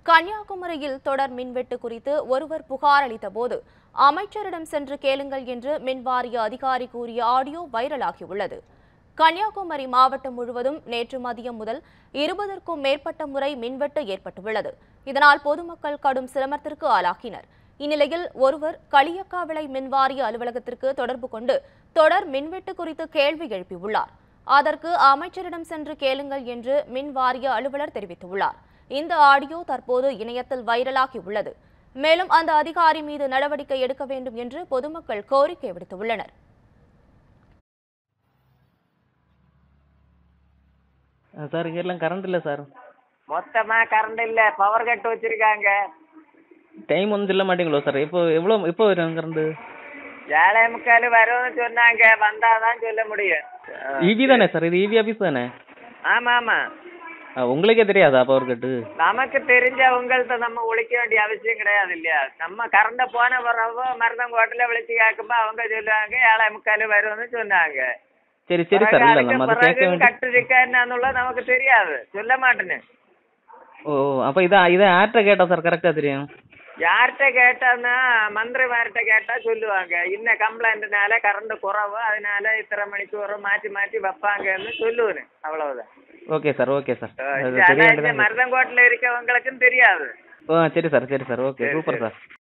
கன்னியாகுமரியில் தொடர் மின்வெட்டு குறித்து ஒருவர் புகார் அளித்தபோது அமைச்சரிடம் சென்று கேளுங்கள் என்று மின்வாரிய அதிகாரி கூறிய ஆடியோ வைரலாகியுள்ளது கன்னியாகுமரி மாவட்டம் முழுவதும் நேற்று மதியம் முதல் இருபதற்கும் மேற்பட்ட முறை மின்வெட்டு ஏற்பட்டுள்ளது இதனால் பொதுமக்கள் கடும் சிரமத்திற்கு ஆளாகினர் இந்நிலையில் ஒருவர் களியக்காவிளை மின்வாரிய அலுவலகத்திற்கு தொடர்பு கொண்டு தொடர் மின்வெட்டு குறித்து கேள்வி எழுப்பியுள்ளார் அதற்கு அமைச்சரிடம் சென்று கேளுங்கள் என்று மின் வாரிய அலுவலர் தெரிவித்துள்ளார் இந்த ஆடியோ தற்போது இணையத்தில் வைரலாகி உள்ளது மேலும் அந்த அதிகாரி மீது நடவடிக்கை எடுக்க வேண்டும் என்று பொதுமக்கள் கோரிக்கை விடுத்துள்ளனர் சார் இங்கெல்லாம் கரண்ட் இல்லை சார் மொத்தமா கரண்ட் இல்ல பவர் கட் வச்சிருக்காங்க டைம் வந்து சொல்ல மாட்டீங்களோ சார் எப்போ எவ்வளோ எப்போ வரும் கரண்ட்டு ஏழை முக்கால் வரும்னு சொன்னாங்க வந்தாதான் சொல்ல முடியும் இவி தானே சார் இது இவி ஆஃபீஸ் தானே ஆமா ஆமா ஆ, உங்களுக்கே தெரியாதா பவர் கட்டு நமக்கு தெரிஞ்ச உங்கள்ட்ட நம்ம ஒழிக்க வேண்டிய அவசியம் கிடையாது இல்லையா நம்ம கரண்ட போன பிறகு மருதங்கோட்டில் விழிச்சு கேட்கும்போ அவங்க சொல்லுவாங்க ஏழை முக்கால் வரும்னு சொன்னாங்க சரி சரி சார் இல்லை நம்ம அதை கேட்க பிறகு வேண்டிய கட்டு இருக்கா என்னன்னுള്ളത് நமக்கு தெரியாது சொல்ல மாட்டேன்னு ஓ அப்போ இதான் இதை யார்கிட்ட கேட்டா சார் கரெக்டாக தெரியும் யார்கிட்ட கேட்டான்னா மந்திரிமார்கிட்ட கேட்டா சொல்லுவாங்க இன்ன கம்ப்ளைண்ட்னால கரண்ட் குறவு அதனால இத்தனை மணிக்கு வரும் மாற்றி மாற்றி வைப்பாங்கன்னு சொல்லுவேன் அவ்வளவுதான் ஓகே சார் ஓகே சார் அது ஆனா தெரிய இந்த வேண்டியதான் மருதங்கோட்டில் இருக்கவங்களுக்கும் தெரியாது ஓ சரி சார் சரி சார் ஓகே சரி, சூப்பர் சரி. சார்